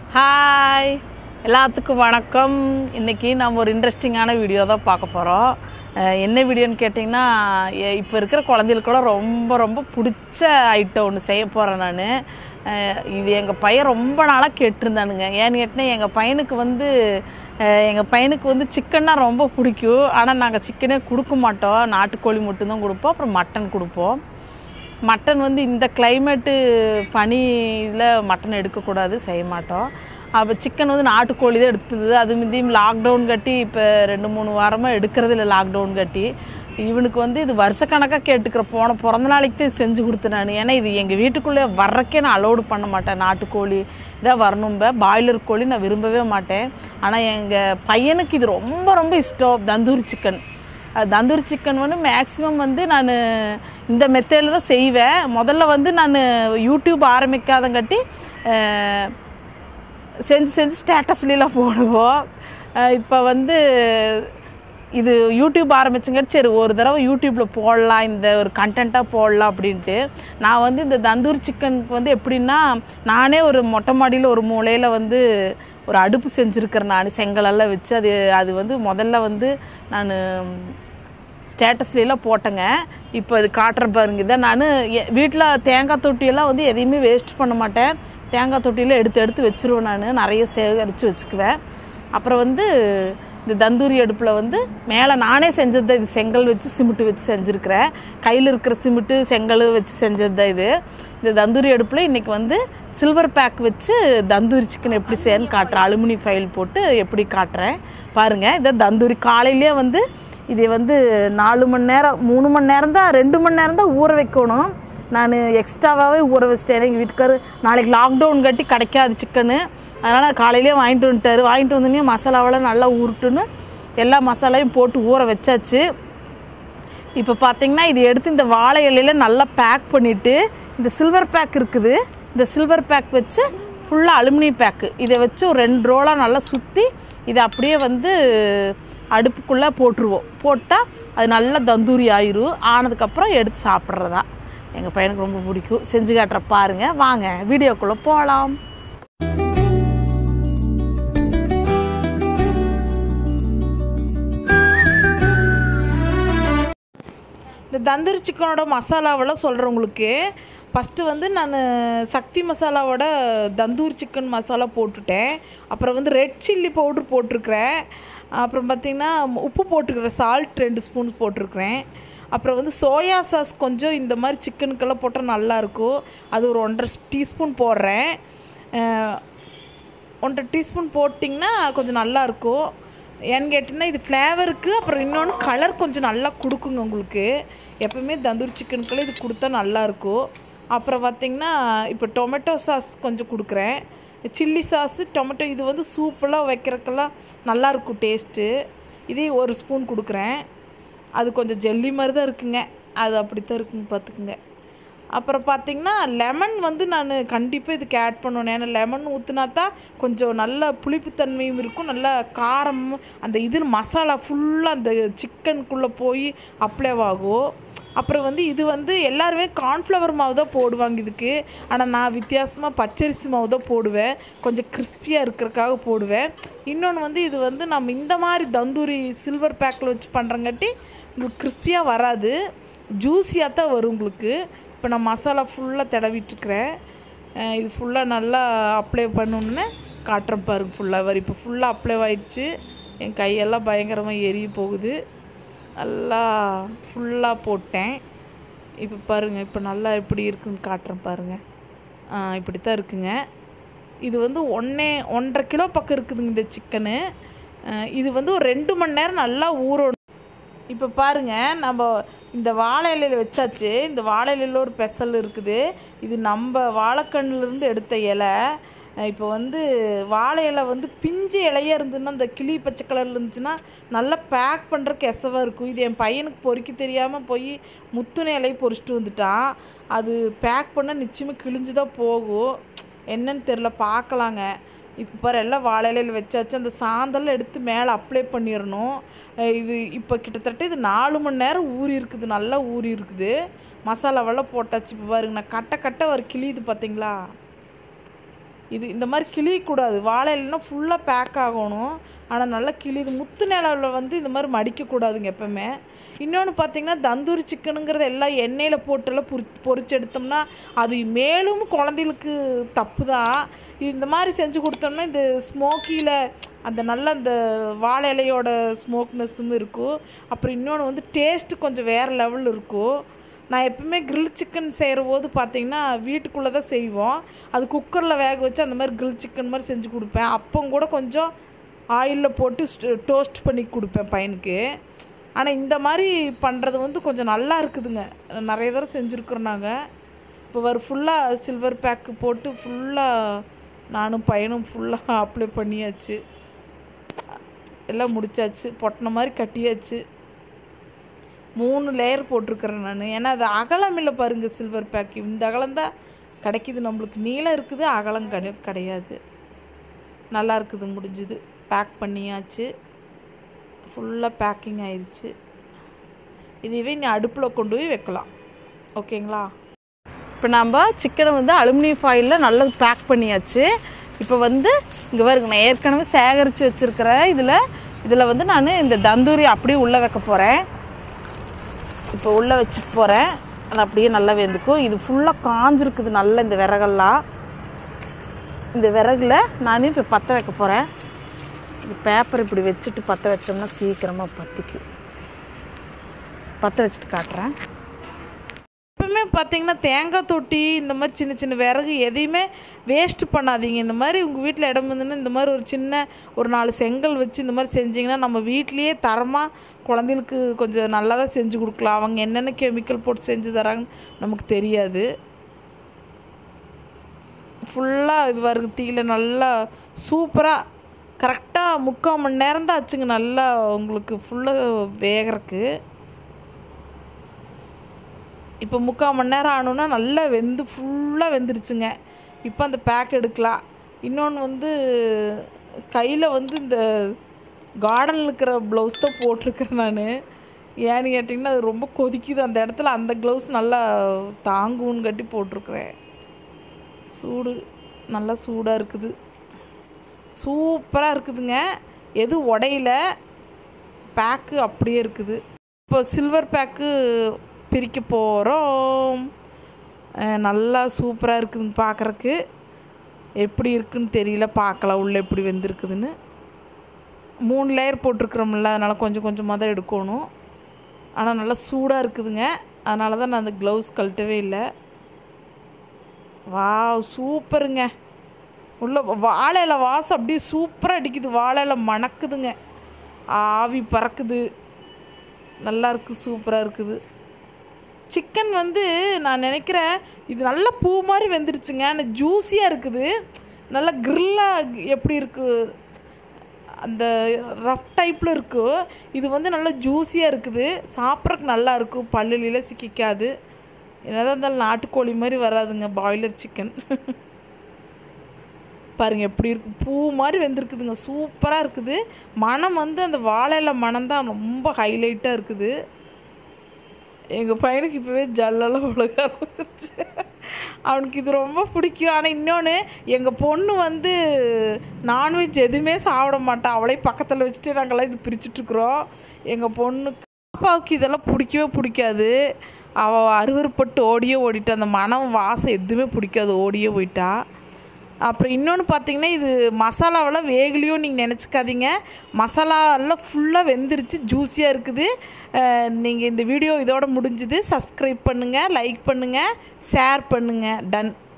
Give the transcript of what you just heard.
hi எல்லாத்துக்கும் வணக்கம் இன்னைக்கு நம்ம ஒரு இன்ட்ரெஸ்டிங்கான வீடியோ தான் பார்க்க போகிறோம் என்ன வீடியோன்னு கேட்டிங்கன்னா இப்போ இருக்கிற குழந்தைகளுக்கு கூட ரொம்ப ரொம்ப பிடிச்ச ஐட்டம் ஒன்று செய்ய போகிறேன் நான் இது எங்கள் பையன் ரொம்ப நாளாக கேட்டிருந்தானுங்க ஏன்னு கேட்டினா எங்கள் பையனுக்கு வந்து எங்கள் பையனுக்கு வந்து சிக்கன்னா ரொம்ப பிடிக்கும் ஆனால் நாங்கள் சிக்கனே கொடுக்க மாட்டோம் நாட்டுக்கோழி மட்டும்தான் கொடுப்போம் அப்புறம் மட்டன் கொடுப்போம் மட்டன் வந்து இந்த கிளைமேட்டு பனியில் மட்டன் எடுக்கக்கூடாது செய்ய மாட்டோம் அப்போ சிக்கன் வந்து நாட்டுக்கோழி தான் எடுத்துது அது முந்தியும் லாக்டவுன் கட்டி இப்போ ரெண்டு மூணு வாரமாக எடுக்கிறது இல்லை லாக்டவுன் கட்டி இவனுக்கு வந்து இது வருஷக்கணக்காக கேட்டுக்கிற போன பிறந்த நாளைக்கு தான் இது செஞ்சு கொடுத்தேன் நான் ஏன்னா இது எங்கள் வீட்டுக்குள்ளே வர்றக்கே நான் அலோடு பண்ண மாட்டேன் நாட்டுக்கோழி இதான் வரணும்ப பாய்லர் கோழி நான் விரும்பவே மாட்டேன் ஆனால் எங்கள் பையனுக்கு இது ரொம்ப ரொம்ப இஷ்டம் தந்தூரி சிக்கன் தந்தூரி சிக்கன் வந்து மேக்ஸிமம் வந்து நான் இந்த மெத்தேடில் தான் செய்வேன் முதல்ல வந்து நான் யூடியூப் ஆரம்பிக்காதங்காட்டி அஹ், செஞ்சு செஞ்சு ஸ்டேட்டஸ்லாம் போடுவோம் இப்போ வந்து இது யூடியூப் ஆரம்பிச்சுங்காட்டி சரி ஒரு தடவை யூடியூப்பில் போடலாம் இந்த ஒரு கண்டென்ட்டாக போடலாம் அப்படின்ட்டு நான் வந்து இந்த தந்தூரி சிக்கனுக்கு வந்து எப்படின்னா நானே ஒரு மொட்டை மாடியில் ஒரு மூலையில் வந்து ஒரு அடுப்பு செஞ்சுருக்கிறேன் நான் செங்கலெல்லாம் வச்சு அது அது வந்து முதல்ல வந்து நான் ஸ்டேட்டஸ்லாம் போட்டேங்க இப்போ இது காட்டுற பாருங்க இதை நான் வீட்டில் தேங்காய் தொட்டியெல்லாம் வந்து எதையுமே வேஸ்ட் பண்ண மாட்டேன் தேங்காய் தொட்டியில் எடுத்து எடுத்து வச்சுருவேன் நான் நிறைய சேகரித்து வச்சுக்குவேன் அப்புறம் வந்து இந்த தந்தூரி அடுப்பில் வந்து மேலே நானே செஞ்சது தான் இது செங்கல் வச்சு சிமெண்ட் வச்சு செஞ்சுருக்கிறேன் கையில் இருக்கிற சிமெண்ட்டு செங்கல் வச்சு செஞ்சது தான் இது இந்த தந்தூரி அடுப்பில் இன்றைக்கி வந்து சில்வர் பேக் வச்சு தந்தூரி சிக்கன் எப்படி செய்யன்னு காட்டுறேன் அலுமினி ஃபைல் போட்டு எப்படி காட்டுறேன் பாருங்கள் இதை தந்தூரி காலையிலேயே வந்து இதை வந்து நாலு மணி நேரம் மூணு மணி நேரம் தான் ரெண்டு மணி நேரம் தான் ஊற வைக்கணும் நான் எக்ஸ்ட்ராவாகவே ஊற வச்சிட்டேன் எங்கள் வீட்டுக்காரு நாளைக்கு லாக்டவுன் கட்டி கிடைக்காது சிக்கனு அதனால் காலையிலேயே வாங்கிட்டு வந்துட்டாரு வாங்கிட்டு வந்தோடனே மசாலாவெல்லாம் நல்லா உருட்டுன்னு எல்லா மசாலாவையும் போட்டு ஊற வச்சாச்சு இப்போ பார்த்தீங்கன்னா இது எடுத்து இந்த வாழை இலையில நல்லா பேக் பண்ணிவிட்டு இந்த சில்வர் பேக் இருக்குது இந்த சில்வர் பேக் வச்சு ஃபுல்லாக அலுமினியம் பேக்கு இதை வச்சு ஒரு ரெண்டு ரோலாக நல்லா சுற்றி இதை அப்படியே வந்து அடுப்புக்குள்ளே போட்டுருவோம் போட்டால் அது நல்லா தந்தூரி ஆயிரும் ஆனதுக்கப்புறம் எடுத்து சாப்பிட்றதா எங்கள் பையனுக்கு ரொம்ப பிடிக்கும் செஞ்சு காட்டுற பாருங்க வாங்க வீடியோக்குள்ளே போகலாம் இந்த தந்தூரி சிக்கனோட மசாலாவெல்லாம் சொல்கிறவங்களுக்கு ஃபஸ்ட்டு வந்து நான் சக்தி மசாலாவோட தந்தூரி சிக்கன் மசாலா போட்டுட்டேன் அப்புறம் வந்து ரெட் சில்லி பவுட்ரு போட்டிருக்கிறேன் அப்புறம் பார்த்திங்கன்னா உப்பு போட்டுக்கிறேன் சால்ட் ரெண்டு ஸ்பூன் போட்டிருக்கிறேன் அப்புறம் வந்து சோயா சாஸ் கொஞ்சம் இந்த மாதிரி சிக்கனுக்கெல்லாம் போட்டால் நல்லாயிருக்கும் அது ஒரு ஒன்றரை டீஸ்பூன் போடுறேன் அஹ், ஒன்றரை டீஸ்பூன் போட்டிங்கன்னா கொஞ்சம் நல்லாயிருக்கும் ஏன்னு கேட்டிங்கன்னா இது ஃப்ளேவருக்கு அப்புறம் இன்னொன்று கலர் கொஞ்சம் நல்லா கொடுக்குங்க உங்களுக்கு எப்பவுமே தந்தூரி சிக்கனுக்குள்ளே இது கொடுத்தா நல்லாயிருக்கும் அப்புறம் பார்த்திங்கன்னா இப்போ டொமேட்டோ சாஸ் கொஞ்சம் கொடுக்குறேன் சில்லி சாஸு டொமேட்டோ இது வந்து சூப்பெல்லாம் வைக்கிறதுக்கெல்லாம் நல்லாயிருக்கும் டேஸ்ட்டு இதையும் ஒரு ஸ்பூன் கொடுக்குறேன் அது கொஞ்சம் ஜெல்லி மாதிரி தான் இருக்குங்க அது அப்படி தான் இருக்குங்க பார்த்துக்குங்க அப்புறம் பார்த்தீங்கன்னா லெமன் வந்து நான் கண்டிப்பாக இதுக்கு ஆட் பண்ணணும் ஏன்னா லெமன் ஊற்றினா தான் கொஞ்சம் நல்ல புளிப்புத்தன்மையும் இருக்கும் நல்ல காரம் அந்த இது மசாலா ஃபுல்லாக அந்த சிக்கனுக்குள்ளே போய் அப்ளை ஆகும் அப்புறம் வந்து இது வந்து எல்லாருமே கார்ன்ஃப்ளவர் மாவு தான் போடுவாங்க இதுக்கு ஆனால் நான் வித்தியாசமாக பச்சரிசி மாவு தான் போடுவேன் கொஞ்சம் கிறிஸ்பியாக இருக்கிறதுக்காக போடுவேன் இன்னொன்று வந்து இது வந்து நம்ம இந்த மாதிரி தந்தூரி சில்வர் பேக்கில் வச்சு பண்ணுறங்காட்டி உங்களுக்கு கிறிஸ்பியாக வராது ஜூஸியாக தான் வரும் உங்களுக்கு இப்போ நான் மசாலா ஃபுல்லாக தடவிட்டுருக்கிறேன் அஹ் இது ஃபுல்லாக நல்லா அப்ளை பண்ணணுன்னு காட்டுறேன் பாருங்க ஃபுல்லாக வரும் இப்போ ஃபுல்லாக அப்ளை ஆயிடுச்சு என் கையெல்லாம் பயங்கரமாக எரிய போகுது நல்லா ஃபுல்லாக போட்டேன் இப்போ பாருங்கள் இப்போ நல்லா எப்படி இருக்குன்னு காட்டுறேன் பாருங்கள் ஆ, இப்படி தான் இருக்குங்க இது வந்து ஒன்றே ஒன்றரை கிலோ பக்கம் இருக்குதுங்க இந்த சிக்கனு இது வந்து ஒரு ரெண்டு மணி நேரம் நல்லா ஊறணும் இப்போ பாருங்க நம்ம இந்த வாழை இலையில வச்சாச்சு இந்த வாழை இலையில ஒரு பெசல் இருக்குது இது நம்ம வாழைக்கண்ணுலேருந்து எடுத்த இலை அஹ் இப்போ வந்து வாழை இலை வந்து பிஞ்சு இலையா இருந்ததுன்னா அந்த கிளி பச்சை கலரில் இருந்துச்சுன்னா நல்லா பேக் பண்ணுறக்கு எசவாக இருக்கும் இது என் பையனுக்கு பொறிக்க தெரியாமல் போய் முத்துன இலையை பொறிச்சிட்டு வந்துட்டான் அது பேக் பண்ண நிச்சயமாக கிழிஞ்சு தான் போகும் என்னன்னு தெரில பார்க்கலாங்க இப்போ பாரு எல்லாம் வாழை இலையில வச்சாச்சு அந்த சாந்தெல்லாம் எடுத்து மேலே அப்ளை பண்ணிடணும் அஹ் இது இப்போ கிட்டத்தட்ட இது நாலு மணி நேரம் ஊறி இருக்குது நல்லா ஊறி இருக்குது மசாலாவெல்லாம் போட்டாச்சு இப்போ பாருங்க நான் கட்ட கட்ட ஒரு கிளியுது பார்த்தீங்களா இது இந்த மாதிரி கிழியக்கூடாது வாழை இலைன்னா ஃபுல்லாக பேக் ஆகணும் ஆனால் நல்லா கிழியுது முத்து நிலவில் வந்து இந்த மாதிரி மடிக்கக்கூடாதுங்க எப்பவுமே இன்னொன்று பார்த்தீங்கன்னா தந்தூரி சிக்கனுங்கிறது எல்லாம் எண்ணெயில் போட்டெல்லாம் பொரி பொரிச்சு எடுத்தோம்னா அது மேலும் குழந்தைகளுக்கு தப்பு தான் இந்த மாதிரி செஞ்சு கொடுத்தோம்னா இந்த ஸ்மோக்கியில் அந்த நல்ல அந்த வாழை இலையோட ஸ்மோக்னஸும் இருக்கும் அப்புறம் இன்னொன்று வந்து டேஸ்ட்டு கொஞ்சம் வேறு லெவலில் இருக்கும் நான் எப்பவுமே கிரில் சிக்கன் செய்கிற போது பார்த்தீங்கன்னா வீட்டுக்குள்ளே தான் செய்வோம் அது குக்கரில் வேக வச்சு அந்த மாதிரி கிரில் சிக்கன் மாதிரி செஞ்சு கொடுப்பேன் அப்போ கூட கொஞ்சம் ஆயிலில் போட்டு டோஸ்ட் பண்ணி கொடுப்பேன் பையனுக்கு ஆனால் இந்த மாதிரி பண்ணுறது வந்து கொஞ்சம் நல்லா இருக்குதுங்க நிறைய தடவை செஞ்சுருக்குறோம் நாங்கள் இப்போ வர ஃபுல்லாக சில்வர் பேக்கு போட்டு ஃபுல்லாக நானும் பையனும் ஃபுல்லாக அப்ளை பண்ணியாச்சு எல்லாம் முடிச்சாச்சு பொட்டின மாதிரி கட்டியாச்சு மூணு லேயர் போட்டிருக்கிறேன் நான் ஏன்னா அது அகலம் இல்லை பாருங்கள் சில்வர் பேக் இந்த அகலம் தான் கிடைக்கிது நம்மளுக்கு நீளம் இருக்குது அகலம் கிடை கிடையாது நல்லா இருக்குது முடிஞ்சுது பேக் பண்ணியாச்சு ஃபுல்லாக பேக்கிங் ஆயிடுச்சு இதுவே நீ அடுப்பில் கொண்டு போய் வைக்கலாம் ஓகேங்களா இப்போ நம்ம சிக்கனை வந்து அலுமினியம் ஃபாயிலில் நல்லா பேக் பண்ணியாச்சு இப்போ வந்து இங்கே பாருங்க நான் ஏற்கனவே சேகரித்து வச்சுருக்கிற இதில் இதில் வந்து நான் இந்த தந்தூரி அப்படியே உள்ளே வைக்க போகிறேன் இப்போ உள்ளே வச்சுட்டு போகிறேன் அது அப்படியே நல்லா வெந்துக்கும் இது ஃபுல்லாக காஞ்சிருக்குது நல்லா இந்த விறகெல்லாம் இந்த விறகுல நான் இப்போ பற்ற வைக்க போகிறேன் இது பேப்பர் இப்படி வச்சுட்டு பற்ற வச்சோம்னா சீக்கிரமாக பற்றிக்கும் பற்ற வச்சுட்டு காட்டுறேன் எப்பவுமே பார்த்தீங்கன்னா தேங்காய் தொட்டி இந்த மாதிரி சின்ன சின்ன விறகு எதையுமே வேஸ்ட் பண்ணாதீங்க இந்த மாதிரி உங்கள் வீட்டில் இடம் இருந்ததுன்னா இந்த மாதிரி ஒரு சின்ன ஒரு நாலு செங்கல் வச்சு இந்த மாதிரி செஞ்சிங்கன்னா நம்ம வீட்லேயே தரமாக குழந்தைகளுக்கு கொஞ்சம் நல்லா தான் செஞ்சு கொடுக்கலாம் அவங்க என்னென்ன கெமிக்கல் போட்டு செஞ்சு தராங்கன்னு நமக்கு தெரியாது ஃபுல்லாக இது வருது தீயில நல்லா சூப்பராக கரெக்டாக முக்கால் மணி நேரம் தான் ஆச்சுங்க நல்லா உங்களுக்கு ஃபுல்லாக வேகிறதுக்கு இப்போ முக்கால் மணி நேரம் ஆனோன்னா நல்லா வெந்து ஃபுல்லாக வெந்துருச்சுங்க இப்போ அந்த பேக் எடுக்கலாம் இன்னொன்று வந்து கையில் வந்து இந்த கார்டனில் இருக்கிற ப்ளவுஸ் தான் போட்டிருக்கிறேன் நான் ஏன்னு கேட்டிங்கன்னா அது ரொம்ப கொதிக்குது அந்த இடத்துல அந்த க்ளவுஸ் நல்லா தாங்குன்னு கட்டி போட்டிருக்கிறேன் சூடு நல்லா சூடாக இருக்குது சூப்பராக இருக்குதுங்க எது உடையில பேக்கு அப்படியே இருக்குது இப்போ சில்வர் பேக்கு பிரிக்க போகிறோம் நல்லா சூப்பராக இருக்குதுங்க பார்க்குறக்கு எப்படி இருக்குன்னு தெரியல பார்க்கலாம் உள்ளே எப்படி வெந்திருக்குதுன்னு மூணு லேயர் போட்டிருக்கிறோம்ல அதனால் கொஞ்சம் கொஞ்சமாக தான் எடுக்கணும் ஆனால் நல்லா சூடாக இருக்குதுங்க அதனால தான் நான் அந்த க்ளவுஸ் கழட்டவே இல்லை வாவ் சூப்பருங்க உள்ள வாழை இலை வாசம் அப்படியே சூப்பராக அடிக்குது வாழை இலை மணக்குதுங்க ஆவி பறக்குது நல்லா இருக்குது சூப்பராக இருக்குது சிக்கன் வந்து நான் நினைக்கிறேன் இது நல்ல பூ மாதிரி வெந்துருச்சுங்க ஆனால் ஜூஸியாக இருக்குது நல்லா கிரில்லாக எப்படி இருக்குது அந்த ரஃப் டைப்பில் இருக்கும் இது வந்து நல்லா ஜூஸியாக இருக்குது சாப்பிட்றதுக்கு நல்லா இருக்கும் பல்லுல சிக்கிக்காது என்னதான் இருந்தாலும் நாட்டுக்கோழி மாதிரி வராதுங்க பாய்லர் சிக்கன் பாருங்க எப்படி இருக்கு பூ மாதிரி வெந்திருக்குதுங்க சூப்பராக இருக்குது மனம் வந்து அந்த வாழையில மனம் தான் ரொம்ப ஹைலைட்டாக இருக்குது எங்கள் பையனுக்கு இப்போவே ஜல்லெல்லாம் உலக ஆரம்பிச்சிருச்சு அவனுக்கு இது ரொம்ப பிடிக்கும் ஆனால் இன்னொன்று எங்கள் பொண்ணு வந்து நான்வெஜ் எதுவுமே சாப்பிட மாட்டான் அவளே பக்கத்தில் வச்சுட்டு நாங்கள்லாம் இது பிரிச்சுட்ருக்குறோம் எங்கள் பொண்ணுக்கு பாப்பாவுக்கு இதெல்லாம் பிடிக்கவே பிடிக்காது அவள் அருவறுப்பட்டு ஓடியே ஓடிட்டா அந்த மனம் வாசம் எதுவுமே பிடிக்காது ஓடியே போயிட்டா அப்புறம் இன்னொன்று பார்த்தீங்கன்னா இது மசாலாவெல்லாம் வேகலையோ நீங்கள் நினச்சிக்காதீங்க மசாலாலாம் ஃபுல்லாக வெந்துருச்சு ஜூஸியாக இருக்குது நீங்கள் இந்த வீடியோ இதோட முடிஞ்சுது சப்ஸ்கிரைப் பண்ணுங்கள் லைக் பண்ணுங்கள் ஷேர் பண்ணுங்கள் டன்